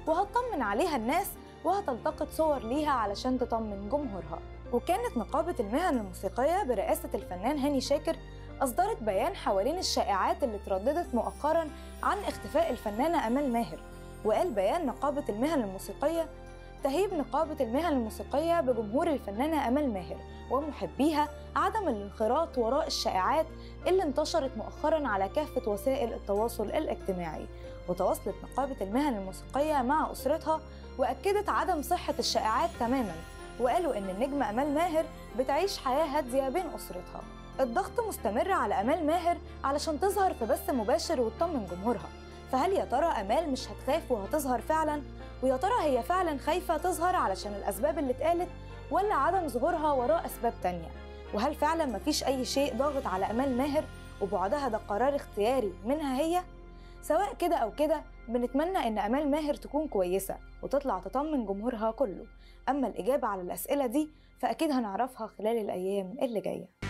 وهتطمن عليها الناس وهتلتقط صور ليها علشان تطمن جمهورها وكانت نقابة المهن الموسيقية برئاسة الفنان هاني شاكر أصدرت بيان حوالين الشائعات اللي ترددت مؤخرا عن اختفاء الفنانة أمال ماهر وقال بيان نقابة المهن الموسيقية تهيب نقابة المهن الموسيقية بجمهور الفنانة أمال ماهر ومحبيها عدم الانخراط وراء الشائعات اللي انتشرت مؤخرا على كافة وسائل التواصل الاجتماعي وتواصلت نقابة المهن الموسيقية مع أسرتها وأكدت عدم صحة الشائعات تماما وقالوا إن النجمة أمال ماهر بتعيش حياة هادية بين أسرتها الضغط مستمر على أمال ماهر علشان تظهر في بث مباشر وتطمن جمهورها فهل يا ترى أمال مش هتخاف وهتظهر فعلا؟ ويا ترى هي فعلا خايفة تظهر علشان الأسباب اللي اتقالت ولا عدم ظهورها وراء أسباب تانية؟ وهل فعلا مفيش أي شيء ضاغط على أمال ماهر وبعدها ده قرار اختياري منها هي؟ سواء كده أو كده بنتمنى إن أمال ماهر تكون كويسة وتطلع تطمن جمهورها كله أما الإجابة على الأسئلة دي فأكيد هنعرفها خلال الأيام اللي جاية